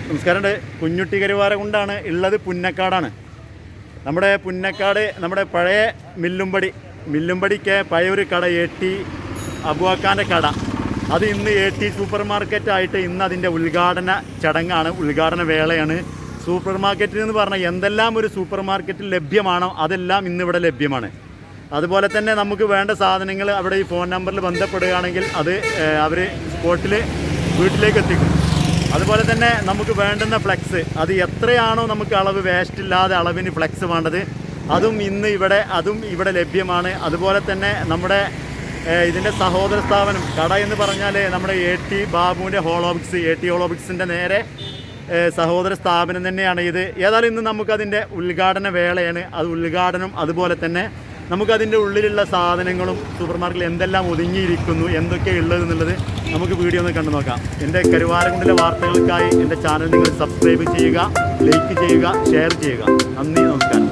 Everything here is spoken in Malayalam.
നമസ്കാരമുണ്ട് കുഞ്ഞുട്ടി കരുവാരകുണ്ടാണ് ഉള്ളത് പുന്നക്കാടാണ് നമ്മുടെ പുന്നക്കാട് നമ്മുടെ പഴയ മില്ലുംപടി മില്ലുംപടിക്ക് പഴയ ഒരു കട എ ടി അബുവാക്കാൻ്റെ കട അത് ഇന്ന് എ ടി സൂപ്പർ മാർക്കറ്റ് ആയിട്ട് ഇന്ന് അതിൻ്റെ ഉദ്ഘാടന ചടങ്ങാണ് ഉദ്ഘാടന വേളയാണ് സൂപ്പർ മാർക്കറ്റിൽ എന്ന് പറഞ്ഞാൽ എന്തെല്ലാം ഒരു സൂപ്പർ മാർക്കറ്റിൽ ലഭ്യമാണോ അതെല്ലാം ഇന്ന് ഇവിടെ ലഭ്യമാണ് അതുപോലെ തന്നെ നമുക്ക് വേണ്ട സാധനങ്ങൾ അവിടെ ഈ ഫോൺ നമ്പറിൽ ബന്ധപ്പെടുകയാണെങ്കിൽ അത് അവർ സ്പോട്ടിൽ വീട്ടിലേക്ക് എത്തിക്കും അതുപോലെ തന്നെ നമുക്ക് വേണ്ടുന്ന ഫ്ലെക്സ് അത് എത്രയാണോ നമുക്ക് അളവ് വേസ്റ്റ് ഇല്ലാതെ അളവിന് ഫ്ലെക്സ് വേണ്ടത് അതും ഇന്ന് ഇവിടെ അതും ഇവിടെ ലഭ്യമാണ് അതുപോലെ തന്നെ നമ്മുടെ ഏഹ്, ഇതിൻ്റെ സഹോദര സ്ഥാപനം കട എന്ന് പറഞ്ഞാൽ നമ്മുടെ എ ടി ബാബുവിൻ്റെ ഹോളോബിക്സ് എ ടി ഹോളോബിക്സിൻ്റെ നേരെ ഏഹ്, സഹോദര സ്ഥാപനം തന്നെയാണ് ഇത് ഏതായാലും ഇന്ന് നമുക്കതിൻ്റെ ഉദ്ഘാടന വേളയാണ് അത് ഉദ്ഘാടനം അതുപോലെ തന്നെ നമുക്കതിൻ്റെ ഉള്ളിലുള്ള സാധനങ്ങളും സൂപ്പർ മാർക്കറ്റിൽ എന്തെല്ലാം ഒതുങ്ങിയിരിക്കുന്നു എന്തൊക്കെ ഉള്ളത് എന്നുള്ളത് നമുക്ക് വീഡിയോ ഒന്ന് കണ്ടു നോക്കാം എൻ്റെ കരുവാരകുണ്ടിലെ വാർത്തകൾക്കായി എൻ്റെ ചാനൽ നിങ്ങൾ സബ്സ്ക്രൈബ് ചെയ്യുക ലൈക്ക് ചെയ്യുക ഷെയർ ചെയ്യുക നന്ദി നമസ്കാരം